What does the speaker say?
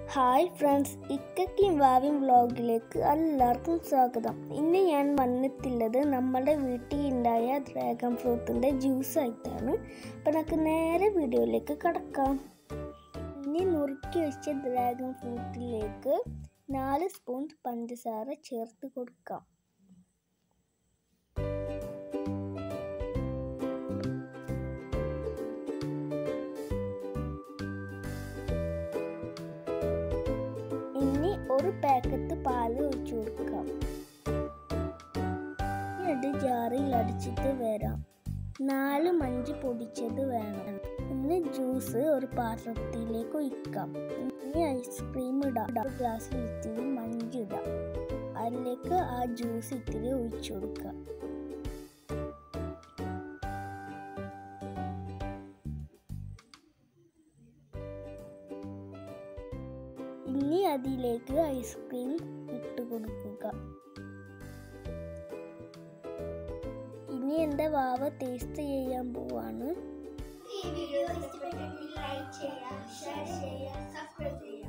hi friends ഇക്കയ്ക്കും വാവിയും വ്ളോഗിലേക്ക് എല്ലാവർക്കും സ്വാഗതം ഇന്ന് ഞാൻ വന്നിട്ടുള്ളത് നമ്മുടെ വീട്ടിൽ ഉണ്ടായ ഡ്രാഗൺ ഫ്രൂട്ടിൻ്റെ ജ്യൂസ് ആയിട്ടാണ് അപ്പം നമുക്ക് നേരെ വീഡിയോയിലേക്ക് കടക്കാം ഇനി നുറുക്കി വെച്ച ഡ്രാഗൺ ഫ്രൂട്ടിലേക്ക് നാല് സ്പൂൺ പഞ്ചസാര ചേർത്ത് കൊടുക്കാം ഇനി ഒരു പാക്കറ്റ് പാല് ഒഴിച്ചു കൊടുക്കാം അത് ജാറിൽ അടിച്ചിട്ട് വരാം നാല് മഞ്ച് പൊടിച്ചത് വേണം ഇന്ന് ജ്യൂസ് ഒരു പാത്രത്തിലേക്ക് ഒഴിക്കാം ഇനി ഐസ്ക്രീം ഇടാം ഒരു ഗ്ലാസ്സിൽ ഇത്തിരി മഞ്ച് ഇടാം അതിലേക്ക് ആ ജ്യൂസ് ഇത്തിരി ഒഴിച്ചു കൊടുക്കാം ഇനി അതിലേക്ക് ഐസ്ക്രീം ഇട്ട് കൊടുക്കുക ഇനി എൻ്റെ വാവ ടേസ്റ്റ് ചെയ്യാൻ പോവാണ് ഈ വീഡിയോ ഇഷ്ടപ്പെട്ടെങ്കിൽ ലൈക്ക് ചെയ്യുക ഷെയർ ചെയ്യുക സബ്സ്ക്രൈബ് ചെയ്യുക